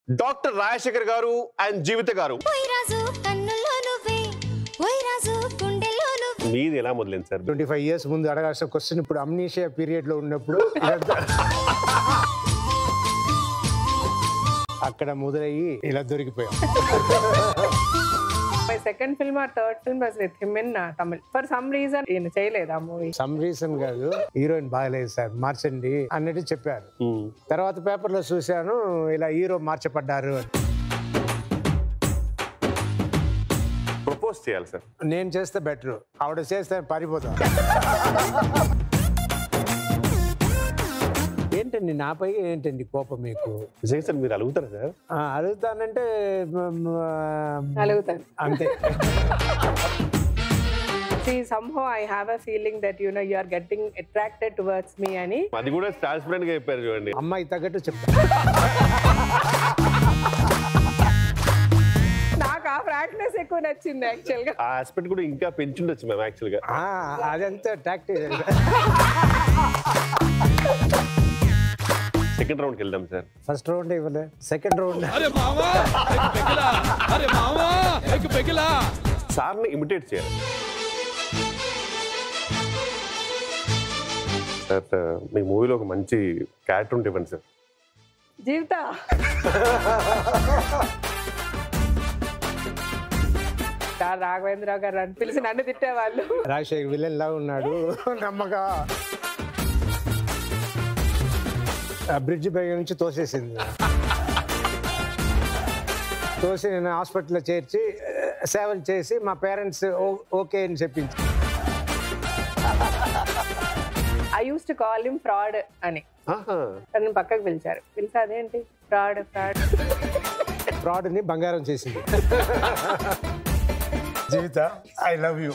Doctor Rajasekhar గారు and జీవిత గారు ఓయ్ రాజు కన్నుల్లో నువ్వే ఓయ్ రాజు గుండెల్లో నువ్వే మీది ఎలా మొదలైంది సార్ ట్వంటీ ఫైవ్ ఇయర్స్ ముందు అడగాల్సిన క్వశ్చన్ ఇప్పుడు అమ్నీషియా పీరియడ్ లో ఉన్నప్పుడు ఇదంతా అక్కడ మొదలయ్యి ఇలా దొరికిపోయాం మై సెకండ్ ఫిల్మ్ ఆ third film was with him in Tamil for some reason ఈయన చేయలేదు ఆ మూవీ సమ్ రీజన్ కాదు హీరోయిన్ బాగలేదు సార్ మార్చండి అన్నట్టు చెప్పారు తర్వాత పేపర్లో చూశాను ఇలా హీరో మార్చబడ్డారు అని ప్రపోజ్ చేయాలి సార్ నేను చేస్తే బెటర్ ఆవిడ చేస్తే పారిపోతా ఏంటండి నాపై ఏంటండి కోపం మీకు నిజంగా సార్ మీరు అడుగుతారా సార్ ఆ, అడుగుతానంటే మ- మ- అలుగుతాను అంతే See, somehow I have a feeling that you know you are getting attracted towards me అని అది కూడా ట్రాన్స్పరెంట్ గా చెప్పారు చూడండి అమ్మాయి తగ్గట్టు చెప్తా నాకు ఆ ఫ్రాంక్నెస్ ఎక్కువ నచ్చింది యాక్చువల్ గా ఆ ఆస్పెక్ట్ కూడా ఇంకా పెంచుండొచ్చు మ్యామ్ యాక్చువల్ గా ఆ, అదంతా టాక్టిక్ సెకండ్ రౌండ్కి వెళ్దాం సార్ ఫస్ట్ రౌండ్ ఇవ్వలే సెకండ్ రౌండ్ अरे मामा एक पिघला अरे मामा एक पिघला సార్ని ఇమిటేట్ చేయాలి సార్ మీ మూవీలో ఒక మంచి క్యారెక్టర్ ఉంటే ఇవ్వండి సార్ జీవిత సార్ రాఘవేంద్రరావు గారు అని పిలిచి నన్ను తిట్టేవాళ్ళు రాజశేఖర్ విలన్ లా ఉన్నాడు నమ్మగా ఆ బ్రిడ్జ్ పై నుంచి తోసేసింది తోసి నేను హాస్పిటల్లో చేర్చి ఆ, సేవలు చేసి మా పేరెంట్స్ ఓకే అని చెప్పించి I use to call him fraud అని ఆహా. తనని పక్కకు పిలిచారు పిలిచి అదేంటి ఫ్రాడ్ ఫ్రాడ్ ఫ్రాడ్ని బంగారం చేసింది జీవిత ఐ లవ్ యూ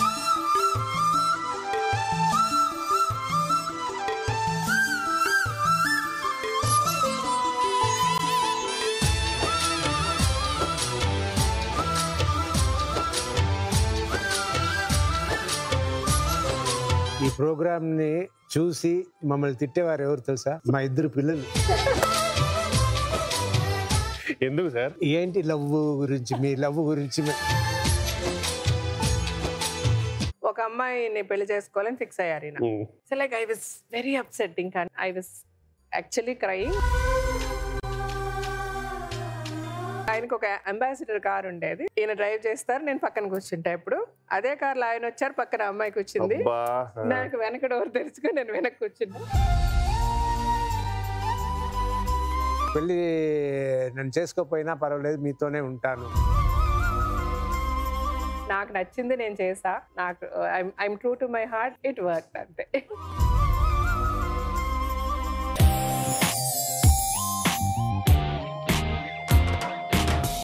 ఈ ప్రోగ్రామ్ ని చూసి మమ్మల్ని తిట్టేవారు ఎవరు తెలుసా మా ఇద్దరు పిల్లలు ఎందుకు సార్ ఏంటి లవ్ గురించి మీ లవ్ గురించి మీ- ఒక అమ్మాయిని పెళ్లి చేసుకోవాలని ఫిక్స్ అయ్యారు ఈయన um. So like I was very upsetting I was actually crying ఆయనకు ఒక అంబాసిడర్ కార్ ఉండేది ఈయన డ్రైవ్ చేస్తారు నేను పక్కన కూర్చుంటా ఇప్పుడు అదే కార్లో ఆయన వచ్చారు పక్కన అమ్మాయి కూర్చుంది అబ్బా నాకు వెనక డోర్ తెరుచుకొని నేను వెనక్కి కూర్చున్నా పెళ్ళి నన్ను చేసుకోకపోయినా పర్వాలేదు మీతోనే ఉంటాను నాకు నచ్చింది నేను చేసా నాకు I'm true to my heart it work అంతే